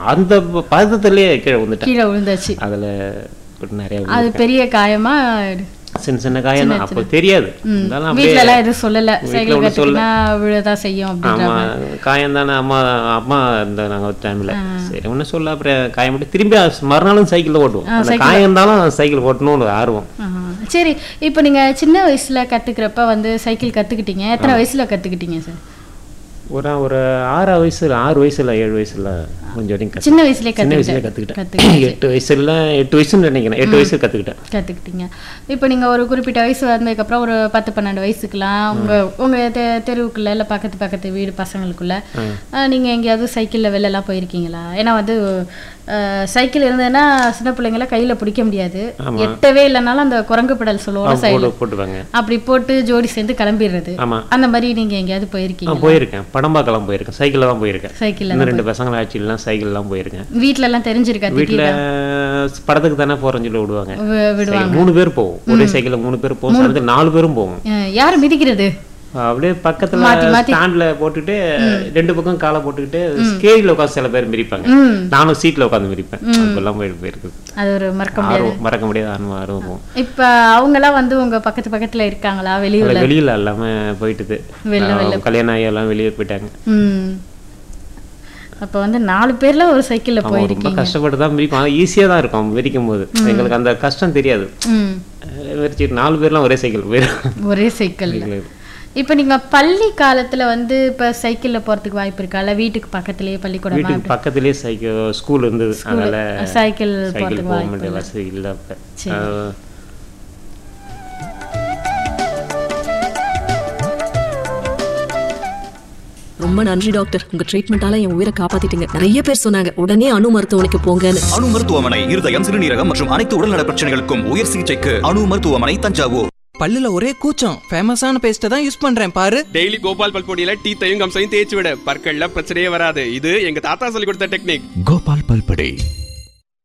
அந்த பதத்திலேயே கீழே விழுந்துட்டேன் கீழே விழுந்தாச்சு அதுல நிறைய அது பெரிய காயமா சின்ன சின்ன காயம் தான் அப்போ தெரியாது இருந்தாலும் அப்படியே வீட்ல எல்லாம் எதுவும் சொல்லல வீட்ல சைக்கிள் ஒண்ணும் சொல்லல. கத்துக்கினா விழதான் செய்யும் அப்படின்ற ஆமா காயம் தானே அம்மா அம்மா இந்த நாங்க ஒரு டைம்ல சரி ஒன்றும் சொல்ல அப்புறம் காயம் மட்டும் திரும்பி அஸ்- மறுநாளும் சைக்கிள் ஓட்டுவோம் அந்த காயம் இருந்தாலும் சைக்கிள் ஓட்டணும்னு ஒரு ஆர்வம் ஆஹா. சரி இப்போ நீங்க சின்ன வயசுல கத்துக்கிறப்ப வந்து சைக்கிள் கத்துக்கிட்டீங்க எத்தனை வயசுல கத்துக்கிட்டீங்க சார் ஒரு ஒரு ஆறு வயசுல ஆறு வயசுல ஏழு வயசுல கொஞ்சம் வரைக்கும் கத்து சின்ன வயசுலயே சின்ன வயசுல கத்துக்கிட்டேன் கத்துக்கிட்டேன் எட்டு வயசுல எட்டு வயசுன்னு நினைக்கிறேன் எட்டு வயசுல கத்துக்கிட்டேன் கத்துக்கிட்டீங்க இப்போ நீங்க ஒரு குறிப்பிட்ட வயசு வந்ததுக்கப்புறம் ஒரு பத்து பன்னெண்டு வயசுக்குலாம் உங்க உங்க தெ தெருவுக்குள்ள இல்ல பக்கத்து பக்கத்து வீடு பசங்களுக்குள்ள அஹ், நீங்க எங்கேயாவது சைக்கிள்ல வெளிலலாம் போயிருக்கீங்களா ஏன்னா வந்து அஹ், சைக்கிள் இருந்ததுன்னா சின்ன பிள்ளைங்கள கையில பிடிக்க முடியாது எட்டவே இல்லைனாலும் அந்த குரங்கு பெடல் சொல்லுவோம் சைக்கிள் போட்டு போட்டுவாங்க அப்படி போட்டு ஜோடி சேர்ந்து கிளம்பிடுறது ஆமா அந்த மாதிரி நீங்க எங்கேயாவது நான் போயிருக்கீங்க போயிருக்கேன் படம் பார்க்கலாம் போயிருக்கேன் சைக்கிளில் தான் போயிருக்கேன் சைக்கிள்ல இன்னும் ரெண்டு பசங்களை ஆட்சியிலாம் சைக்கிள்லாம் போயிருக்கேன் வீட்ல எல்லாம் தெரிஞ்சிருக்கா வீட்டில் படத்துக்கு தானே போகிறேன்னு சொல்லி விடுவாங்க வி- விடுவாங்க சைக்கிள் மூணு பேர் போவோம் ஒரே சைக்கிளில் மூணு பேர் போவோம் சேர்ந்து நாலு பேரும் போவோம் அஹ், யாரு மிதிக்கிறது அப்படியே பக்கத்துல மாத்தி, மாத்தி. ஸ்டாண்ட்ல போட்டுட்டு ரெண்டு பக்கம் காலை போட்டுக்கிட்டு ஸ்கேரியில் உட்காந்து சில பேர் மிதிப்பாங்க ம் நானும் சீட்ல உட்காந்து மிதிப்பேன் அப்பெல்லாம் போயிட்டு போயிருக்குது அது ஒரு மறக்க முடியாது ஆர்வம் மறக்க முடியாத ஆர்வம் ஆர்வம் போகும் இப்ப அவங்கெல்லாம் வந்து உங்க பக்கத்து பக்கத்துல இருக்காங்களா வெளியூர்ல அதுல வெளியில எல்லாமே போயிட்டுது வெளில, ஆஹ் கல்யாணம் ஆகி எல்லாம் வெளியே போயிட்டாங்க ம் அப்ப வந்து நாலு பேர்ல ஒரு சைக்கிள்ல ஆமா, ரொம்ப போயிருக்கீங்க கஷ்டப்பட்டு தான் மிதிக்கும் ஆனால் ஈஸியாக தான் இருக்கும் மிதிக்கும் போது எங்களுக்கு அந்த கஷ்டம் தெரியாது ம் வெறிச்சிட்டு நாலு பேர்லாம் ஒரே சைக்கிள் போயிடும் ஒரே சைக்கிள்ல இப்ப நீங்க பள்ளி காலத்துல வந்து இப்ப சைக்கிள்ல போறதுக்கு வாய்ப்பு இருக்கா வீட்டுக்கு பக்கத்துலயே பள்ளிக்கூடமா வீட்டுக்கு பக்கத்துலயே சைக்கிள் ஸ்கூல் இருந்தது அதனால சைக்கிள் சைக்கிள் போறதுக்கு போக வாய்ப்பு வேண்டிய வசதி இல்லை அப்போ சரி. ரொம்ப நன்றி டாக்டர் உங்க ட்ரீட்மெண்டால என் உயிரை காப்பாத்திட்டீங்க நிறைய பேர் சொன்னாங்க உடனே அணு மருத்துவமனைக்கு போங்கன்னு அணு மருத்துவமனை இருதயம் சிறுநீரகம் மற்றும் அனைத்து உடல்நல பிரச்சனைகளுக்கும் உயர் சிகிச்சைக்கு அணு மருத்துவமனை தஞ்சாவூர் பல்லுல ஒரே கூச்சம் ஃபேமஸான பேஸ்ட்டை தான் யூஸ் பண்றேன் பாரு டெய்லி கோபால் பல்பொடியில டீத்தையும் கம்சையும் தேய்ச்சி விட பற்கள்ல பிரச்சனையே வராது இது எங்க தாத்தா சொல்லி கொடுத்த டெக்னிக் கோபால் பல்படே